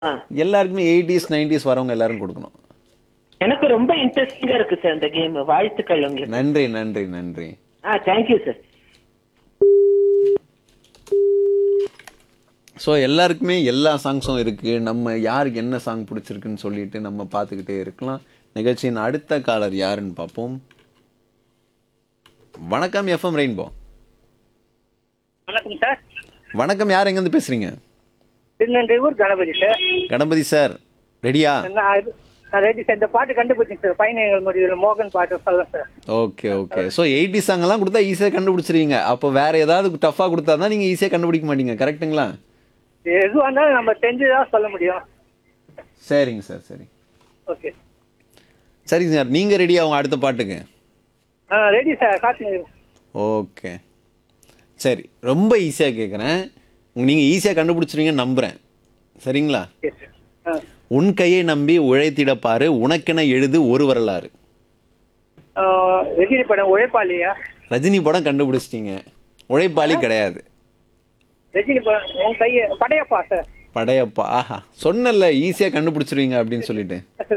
ஆ. எல்லாருக்குமே eighties nineties வரவங்க எல்லாரும் கொடுக்கணும் எனக்கு ரொம்ப இன்ட்ரெஸ்டிங்கா இருக்கு சார் இந்த கேம் வாழ்த்துக்கள் உங்களுக்கு நன்றி நன்றி நன்றி ஆ தேங்க்யூ சார் ஸோ எல்லாருக்குமே எல்லா சாங்ஸும் இருக்கு நம்ம யாருக்கு என்ன சாங் பிடிச்சிருக்குன்னு சொல்லிட்டு நம்ம பார்த்துக்கிட்டே இருக்கலாம் நிகழ்ச்சியின் அடுத்த காலர் யாருன்னு பார்ப்போம் வணக்கம் எஃப்எம் ரெயின்போ வணக்கம் சார் வணக்கம் யார் எங்கேருந்து பேசுறீங்க திருநெல்வேலூர் கணபதி சார் கணபதி சார் ரெடியா நான் இது- நான் ரெடி சார் இந்த பாட்டு கண்டுபிடிச்சேன் சார் பயணிகள் முடிவில் மோகன் பாட்டு சொல்லுங்க sir okay okay so eighty சாங்கெல்லாம் கொடுத்தா ஈஸியாக கண்டுபிடிச்சிருவீங்க அப்போ வேற ஏதாவது டஃப்பாக கொடுத்தா தான் நீங்கள் ஈஸியாக கண்டுபிடிக்க மாட்டீங்க கரெக்ட்டுங்களா எதுவாக இருந்தாலும் நம்ம தெரிஞ்சுதான் சொல்ல முடியும் சரிங்க சார் சரி ஓகே சரிங்க சார் நீங்கள் ரெடியா அவங்க அடுத்த பாட்டுக்கு ஆ ரெடி சார் காட்டுங்க ஓகே சரி ரொம்ப ஈஸியாக கேட்குறேன் நீங்கள் ஈஸியாக கண்டுபிடிச்சிருவீங்கன்னு நம்புகிறேன் சரிங்களா ஓகே சார் ஆ உன் கையை நம்பி உழைத்திட பாரு உனக்கென எழுது ஒரு வரலாறு ஆ, ரஜினி படம் உழைப்பாளியா ரஜினி படம் கண்டுபிடிச்சிட்டீங்க உழைப்பாளி கிடையாது ரஜினி படம் உன் கையை படையப்பா சார் படையப்பா ஆஹா சொன்னல ஈஸியாக கண்டுபிடிச்சிருவீங்க அப்படின்னு சொல்லிட்டு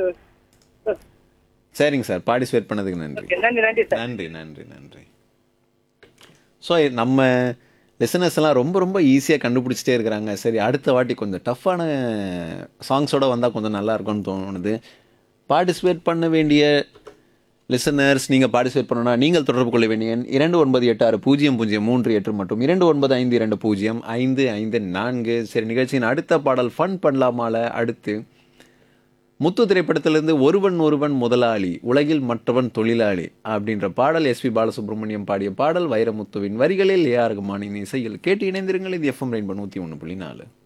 சரிங்க சார் பார்ட்டிசிபேட் பண்ணதுக்கு நன்றி ஓகே, நன்றி நன்றி சார் நன்றி நன்றி நன்றி ஸோ நம்ம லிசனர்ஸ் எல்லாம் ரொம்ப ரொம்ப ஈஸியாக கண்டுபிடிச்சிட்டே இருக்கிறாங்க சரி அடுத்த வாட்டி கொஞ்சம் டஃப்பான சாங்ஸோட வந்தால் கொஞ்சம் நல்லா இருக்கும்னு தோணுது பார்ட்டிசிபேட் பண்ண வேண்டிய லிசனர்ஸ் நீங்கள் பார்ட்டிசிபேட் பண்ணணும்னா நீங்கள் தொடர்பு கொள்ள வேண்டிய எண் இரண்டு ஒன்பது எட்டு ஆறு பூஜ்ஜியம் பூஜ்ஜியம் மூன்று எட்டு மற்றும் இரண்டு ஒன்பது ஐந்து இரண்டு பூஜ்ஜியம் ஐந்து ஐந்து நான்கு சரி நிகழ்ச்சியின் அடுத்த பாடல் ஃபன் பண்ணலாமால அடுத்து முத்து திரைப்படத்திலிருந்து ஒருவன் ஒருவன் முதலாளி உலகில் மற்றவன் தொழிலாளி அப்படின்ற பாடல் எஸ்பி பாலசுப்ரமணியம் பாடிய பாடல் வைரமுத்துவின் வரிகளில் ஏஆர் ரகுமானின் இசையில் கேட்டு இணைந்திருங்கள் இது எஃப்எம் ரெயின்போ நூற்றி ஒன்று புள்ளி நாலு